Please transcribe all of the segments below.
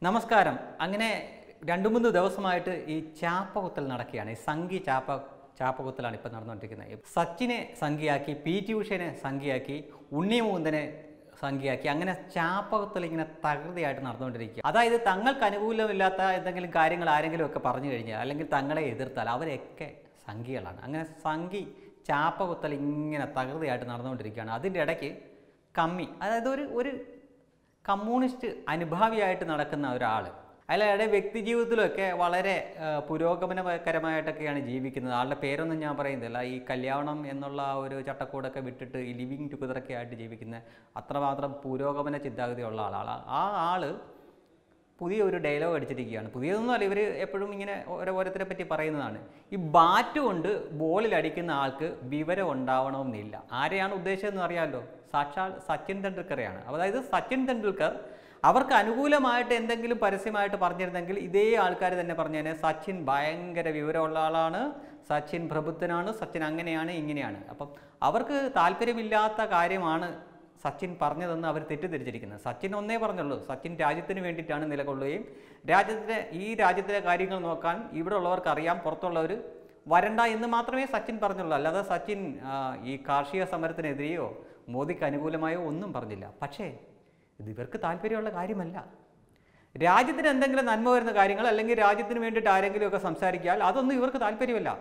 നമസ്കാരം അങ്ങനെ രണ്ടു മൂന്ന് ദിവസമായിട്ട് ഈ ചാപ്പകുത്തൽ നടക്കുകയാണ് ഈ സംഘി ചാപ്പ ചാപ്പകുത്തലാണ് ഇപ്പം നടന്നുകൊണ്ടിരിക്കുന്നത് സച്ചിനെ സംഖ്യയാക്കി പി ടി ഉഷനെ സംഖ്യയാക്കി ഉണ്ണിമൂന്തനെ സംഖ്യയാക്കി അങ്ങനെ ചാപ്പകുത്തൽ ഇങ്ങനെ തകൃതിയായിട്ട് നടന്നുകൊണ്ടിരിക്കുക അതായത് തങ്ങൾക്ക് അനുകൂലമില്ലാത്ത എന്തെങ്കിലും കാര്യങ്ങൾ ആരെങ്കിലും ഒക്കെ പറഞ്ഞു കഴിഞ്ഞാൽ അല്ലെങ്കിൽ തങ്ങളെ എതിർത്താൽ അവരൊക്കെ സംഖ്യകളാണ് അങ്ങനെ സംഖി ചാപ്പകുത്തൽ ഇങ്ങനെ തകൃതിയായിട്ട് നടന്നുകൊണ്ടിരിക്കുകയാണ് അതിൻ്റെ ഇടയ്ക്ക് കമ്മി അതായത് ഒരു ഒരു കമ്മ്യൂണിസ്റ്റ് അനുഭാവിയായിട്ട് നടക്കുന്ന ഒരാൾ അയാളുടെ വ്യക്തി ജീവിതത്തിലൊക്കെ വളരെ ആ, പുരോഗമനകരമായിട്ടൊക്കെയാണ് ജീവിക്കുന്നത് ആളുടെ പേരൊന്നും ഞാൻ പറയുന്നില്ല ഈ കല്യാണം എന്നുള്ള ആ ഒരു ചട്ടക്കൂടൊക്കെ വിട്ടിട്ട് ഈ ലിവിങ് ടുഗദറൊക്കെ ആയിട്ട് ജീവിക്കുന്ന അത്രമാത്രം പുരോഗമന ചിന്താഗതിയുള്ള ആളാണ് ആ ആള് പുതിയ ഒരു ഡയലോഗ് അടിച്ചിരിക്കുകയാണ് പുതിയതൊന്നും അല്ല ഇവർ എപ്പോഴും ഇങ്ങനെ ഓരോ ഓരോരുത്തരെ പറ്റി പറയുന്നതാണ് ഈ ബാറ്റ് കൊണ്ട് ബോളിൽ അടിക്കുന്ന ആൾക്ക് വിവരം ഉണ്ടാവണമെന്നില്ല ആരെയാണ് ഉദ്ദേശിച്ചതെന്ന് അറിയാമല്ലോ സാക്ഷാൽ സച്ചിൻ തെണ്ടുൽക്കറെയാണ് അതായത് സച്ചിൻ തെണ്ടുൽക്കർ അവർക്ക് അനുകൂലമായിട്ട് എന്തെങ്കിലും പരസ്യമായിട്ട് പറഞ്ഞിരുന്നെങ്കിൽ ഇതേ ആൾക്കാർ തന്നെ പറഞ്ഞേനെ സച്ചിൻ ഭയങ്കര വിവരമുള്ള ആളാണ് സച്ചിൻ പ്രബുദ്ധനാണ് സച്ചിൻ അങ്ങനെയാണ് ഇങ്ങനെയാണ് അപ്പം അവർക്ക് താല്പര്യമില്ലാത്ത കാര്യമാണ് സച്ചിൻ പറഞ്ഞതെന്ന് അവർ തെറ്റിദ്ധരിച്ചിരിക്കുന്നത് സച്ചിൻ ഒന്നേ പറഞ്ഞുള്ളൂ സച്ചിൻ രാജ്യത്തിന് വേണ്ടിയിട്ടാണ് നിലകൊള്ളുകയും രാജ്യത്തിൻ്റെ ഈ രാജ്യത്തിലെ കാര്യങ്ങൾ നോക്കാൻ ഇവിടെ ഉള്ളവർക്ക് അറിയാം പുറത്തുള്ളവർ വരണ്ട എന്ന് മാത്രമേ സച്ചിൻ പറഞ്ഞുള്ളൂ അല്ലാതെ സച്ചിൻ ആ, ഈ കാർഷിക സമരത്തിനെതിരെയോ മോദിക്ക് അനുകൂലമായോ ഒന്നും പറഞ്ഞില്ല പക്ഷേ ഇത് ഇവർക്ക് താല്പര്യമുള്ള കാര്യമല്ല രാജ്യത്തിന് എന്തെങ്കിലും നന്മ വരുന്ന കാര്യങ്ങൾ അല്ലെങ്കിൽ രാജ്യത്തിന് വേണ്ടിയിട്ട് ആരെങ്കിലുമൊക്കെ സംസാരിക്കാൽ അതൊന്നും ഇവർക്ക് താല്പര്യമല്ല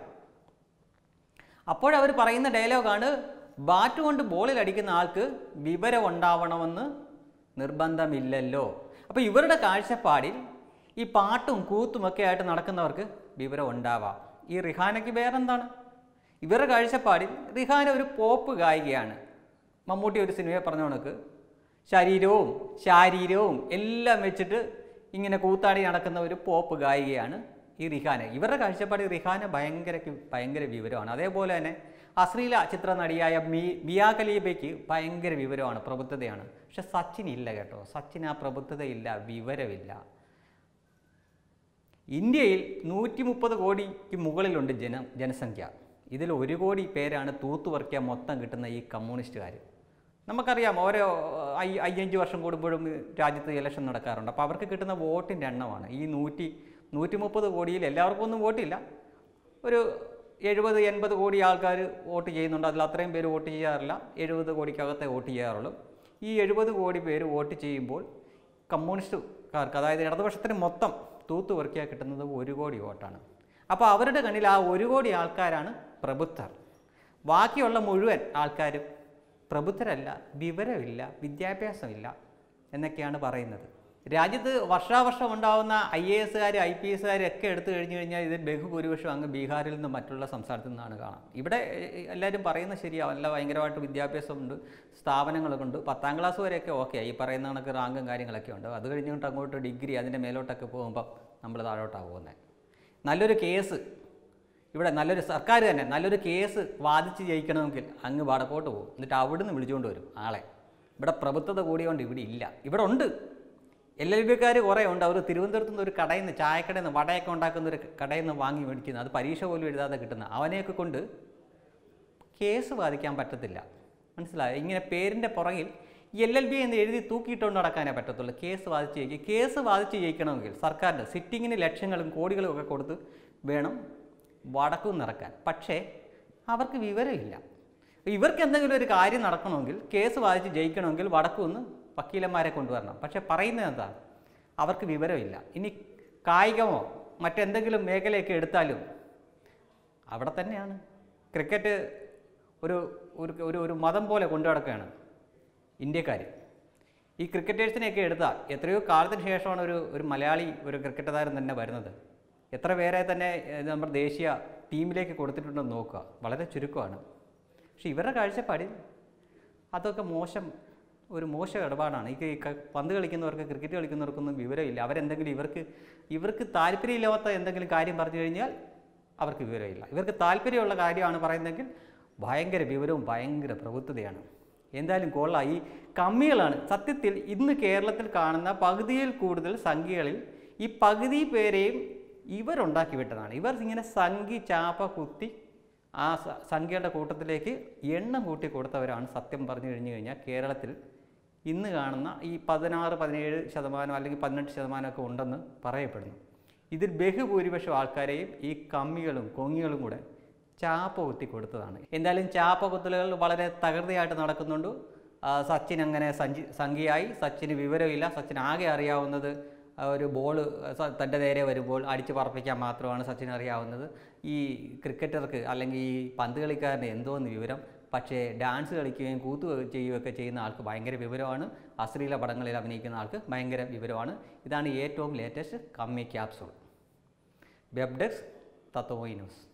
അപ്പോഴവർ പറയുന്ന ഡയലോഗാണ് ബാറ്റ് കൊണ്ട് ബോളിൽ അടിക്കുന്ന ആൾക്ക് വിവരം ഉണ്ടാവണമെന്ന് നിർബന്ധമില്ലല്ലോ അപ്പോൾ ഇവരുടെ കാഴ്ചപ്പാടിൽ ഈ പാട്ടും കൂത്തും ഒക്കെ ആയിട്ട് നടക്കുന്നവർക്ക് വിവരം ഉണ്ടാവാം ഈ റിഹാനയ്ക്ക് വേറെന്താണ് ഇവരുടെ കാഴ്ചപ്പാടിൽ റിഹാന ഒരു പോപ്പ് ഗായികയാണ് മമ്മൂട്ടി ഒരു സിനിമയെ പറഞ്ഞ കണക്ക് ശരീരവും ശാരീരവും എല്ലാം വെച്ചിട്ട് ഇങ്ങനെ കൂത്താടി നടക്കുന്ന ഒരു പോപ്പ് ഗായികയാണ് ഈ റിഹാന ഇവരുടെ കാഴ്ചപ്പാടിൽ റിഹാന ഭയങ്കര ഭയങ്കര വിവരമാണ് അതേപോലെ തന്നെ അശ്ലീല ചിത്ര നടിയായ മി മിയാ ഖലീബയ്ക്ക് ഭയങ്കര വിവരമാണ് പ്രബുദ്ധതയാണ് പക്ഷെ സച്ചിൻ ഇല്ല കേട്ടോ സച്ചിൻ ആ പ്രബുദ്ധതയില്ല വിവരമില്ല ഇന്ത്യയിൽ നൂറ്റി മുപ്പത് കോടിക്ക് മുകളിലുണ്ട് ജന ജനസംഖ്യ ഇതിൽ ഒരു കോടി പേരാണ് തൂത്തുപറിക്കാൻ മൊത്തം കിട്ടുന്ന ഈ കമ്മ്യൂണിസ്റ്റുകാർ നമുക്കറിയാം ഓരോ ഐ അയ്യഞ്ച് വർഷം കൂടുമ്പോഴും രാജ്യത്ത് ഇലക്ഷൻ നടക്കാറുണ്ട് അപ്പോൾ അവർക്ക് കിട്ടുന്ന വോട്ടിൻ്റെ എണ്ണമാണ് ഈ നൂറ്റി നൂറ്റി മുപ്പത് കോടിയിൽ എല്ലാവർക്കും ഒന്നും വോട്ടില്ല ഒരു എഴുപത് എൺപത് കോടി ആൾക്കാർ വോട്ട് ചെയ്യുന്നുണ്ട് അതിൽ അത്രയും പേര് വോട്ട് ചെയ്യാറില്ല എഴുപത് കോടിക്കകത്തെ വോട്ട് ചെയ്യാറുള്ളൂ ഈ എഴുപത് കോടി പേര് വോട്ട് ചെയ്യുമ്പോൾ കമ്മ്യൂണിസ്റ്റുകാർക്ക് അതായത് ഇടതുപക്ഷത്തിന് മൊത്തം തൂത്തു പെറുക്കിയാൽ കിട്ടുന്നത് ഒരു കോടി വോട്ടാണ് അപ്പോൾ അവരുടെ കണ്ണിൽ ആ ഒരു കോടി ആൾക്കാരാണ് പ്രബുദ്ധർ ബാക്കിയുള്ള മുഴുവൻ ആൾക്കാരും പ്രബുദ്ധരല്ല വിവരമില്ല വിദ്യാഭ്യാസമില്ല എന്നൊക്കെയാണ് പറയുന്നത് രാജ്യത്ത് വർഷാവർഷം ഉണ്ടാകുന്ന ഐ എ എസുകാർ ഐ പി എസുകാർ ഒക്കെ എടുത്തു കഴിഞ്ഞു കഴിഞ്ഞാൽ ഇത് ബഹുഭൂരിപക്ഷം അങ്ങ് ബീഹാറിൽ നിന്നും മറ്റുള്ള സംസ്ഥാനത്തു നിന്നാണ് കാണാം ഇവിടെ എ- എല്ലാവരും പറയുന്നത് ശരിയാവും നല്ല ഭയങ്കരമായിട്ട് വിദ്യാഭ്യാസമുണ്ട് സ്ഥാപനങ്ങളൊക്കെ ഉണ്ട് പത്താം ക്ലാസ് വരെയൊക്കെ ഓക്കെ ഈ പറയുന്ന കണക്ക് റാങ്കും കാര്യങ്ങളൊക്കെ ഉണ്ട് അത് കഴിഞ്ഞിട്ട് അങ്ങോട്ട് ഡിഗ്രി അതിൻ്റെ മേലോട്ടൊക്കെ പോകുമ്പോൾ നമ്മൾ താഴോട്ടാണ് പോകുന്നത് നല്ലൊരു കേസ് ഇവിടെ നല്ലൊരു സർക്കാർ തന്നെ നല്ലൊരു കേസ് വാദിച്ച് ജയിക്കണമെങ്കിൽ അങ്ങ് വടക്കോട്ട് പോകും എന്നിട്ട് അവിടുന്ന് വിളിച്ചുകൊണ്ട് വരും ആളെ ഇവിടെ പ്രഭുത്വത കൂടിയോണ്ട് ഇവിടെ ഇല്ല ഇവിടെ ഉണ്ട് എൽ എൽ ബിക്കാർ കുറേ ഉണ്ട് അവർ തിരുവനന്തപുരത്ത് നിന്ന് ഒരു കടയിൽ നിന്ന് ചായക്കടയിൽ നിന്ന് വടയൊക്കെ ഉണ്ടാക്കുന്ന ഒരു കടയിൽ നിന്ന് വാങ്ങി മേടിക്കുന്നത് അത് പരീക്ഷ പോലും എഴുതാതെ കിട്ടുന്ന അവനെയൊക്കെ കൊണ്ട് കേസ് വാദിക്കാൻ പറ്റത്തില്ല മനസ്സിലായോ ഇങ്ങനെ പേരിൻ്റെ പുറകിൽ എൽ എൽ ബി എന്ന് എഴുതി തൂക്കിയിട്ടുകൊണ്ട് നടക്കാനേ പറ്റത്തുള്ളൂ കേസ് വാദിച്ച് ജയിക്കുക കേസ് വാദിച്ച് ജയിക്കണമെങ്കിൽ സർക്കാരിൻ്റെ സിറ്റിങ്ങിന് ലക്ഷങ്ങളും കോടികളും ഒക്കെ കൊടുത്ത് വേണം വടക്കും നടക്കാൻ പക്ഷേ അവർക്ക് വിവരമില്ല ഇവർക്ക് എന്തെങ്കിലും ഒരു കാര്യം നടക്കണമെങ്കിൽ കേസ് വാദിച്ച് ജയിക്കണമെങ്കിൽ വടക്കുനിന്ന് വക്കീലന്മാരെ കൊണ്ടുവരണം പക്ഷേ പറയുന്നത് എന്താ അവർക്ക് വിവരമില്ല ഇനി കായികമോ മറ്റെന്തെങ്കിലും മേഖലയൊക്കെ എടുത്താലും അവിടെ തന്നെയാണ് ക്രിക്കറ്റ് ഒരു ഒരു ഒരു ഒരു മതം പോലെ കൊണ്ടു നടക്കുകയാണ് ഇന്ത്യക്കാർ ഈ ക്രിക്കറ്റേഴ്സിനെയൊക്കെ എടുത്താൽ എത്രയോ കാലത്തിന് ശേഷമാണ് ഒരു ഒരു മലയാളി ഒരു ക്രിക്കറ്റ് താരം തന്നെ വരുന്നത് എത്ര പേരെ തന്നെ ഏഹ്, നമ്മുടെ ദേശീയ ടീമിലേക്ക് കൊടുത്തിട്ടുണ്ടെന്ന് നോക്കുക വളരെ ചുരുക്കമാണ് പക്ഷെ ഇവരുടെ കാഴ്ചപ്പാടിൽ അതൊക്കെ മോശം ഒരു മോശം ഇടപാടാണ് ഈ ഈ ക- പന്ത് കളിക്കുന്നവർക്ക് ക്രിക്കറ്റ് കളിക്കുന്നവർക്കൊന്നും വിവരമില്ല അവരെന്തെങ്കിലും ഇവർക്ക് ഇവർക്ക് താല്പര്യമില്ലാത്ത എന്തെങ്കിലും കാര്യം പറഞ്ഞു കഴിഞ്ഞാൽ അവർക്ക് വിവരമില്ല ഇവർക്ക് താല്പര്യമുള്ള കാര്യമാണ് പറയുന്നതെങ്കിൽ ഭയങ്കര വിവരവും ഭയങ്കര പ്രബുദ്ധതയാണ് എന്തായാലും കൊള്ളാം ഈ കമ്മികളാണ് സത്യത്തിൽ ഇന്ന് കേരളത്തിൽ കാണുന്ന പകുതിയിൽ കൂടുതൽ സംഖ്യകളിൽ ഈ പകുതി പേരെയും ഇവരുണ്ടാക്കി വിട്ടതാണ് ഇവർ ഇങ്ങനെ സംഖ്യ ചാപ്പ കുത്തി ആ സ- സംഖ്യയുടെ കൂട്ടത്തിലേക്ക് എണ്ണം കൂട്ടി കൊടുത്തവരാണ് സത്യം പറഞ്ഞു കഴിഞ്ഞു കഴിഞ്ഞാൽ കേരളത്തിൽ ഇന്ന് കാണുന്ന ഈ പതിനാറ് പതിനേഴ് ശതമാനം അല്ലെങ്കിൽ പതിനെട്ട് ശതമാനമൊക്കെ ഉണ്ടെന്ന് പറയപ്പെടുന്നു ഇതിൽ ബഹുഭൂരിപക്ഷം ആൾക്കാരെയും ഈ കമ്മികളും കൊങ്ങികളും കൂടെ ചാപ്പ കുത്തി കൊടുത്തതാണ് എന്തായാലും ചാപ്പ കുത്തലുകൾ വളരെ തകൃതിയായിട്ട് നടക്കുന്നുണ്ട് ആ, സച്ചിൻ അങ്ങനെ സഞ്ചി സംഖ്യയായി സച്ചിന് വിവരമില്ല സച്ചിൻ ആകെ അറിയാവുന്നത് ആ, ഒരു ബോൾ തൻ്റെ നേരെ വരുമ്പോൾ അടിച്ച് പറപ്പിക്കാൻ മാത്രമാണ് സച്ചിൻ അറിയാവുന്നത് ഈ ക്രിക്കറ്റർക്ക് അല്ലെങ്കിൽ ഈ പന്ത് കളിക്കാരന് എന്തോന്ന് വിവരം പക്ഷേ ഡാൻസ് കളിക്കുകയും കൂത്തു ചെയ്യുകയൊക്കെ ചെയ്യുന്ന ആൾക്ക് ഭയങ്കര വിവരമാണ് അശ്ലീല പടങ്ങളിൽ അഭിനയിക്കുന്ന ആൾക്ക് ഭയങ്കര വിവരമാണ് ഇതാണ് ഏറ്റവും ലേറ്റസ്റ്റ് കമ്മി capsule web desk Tatwamayi news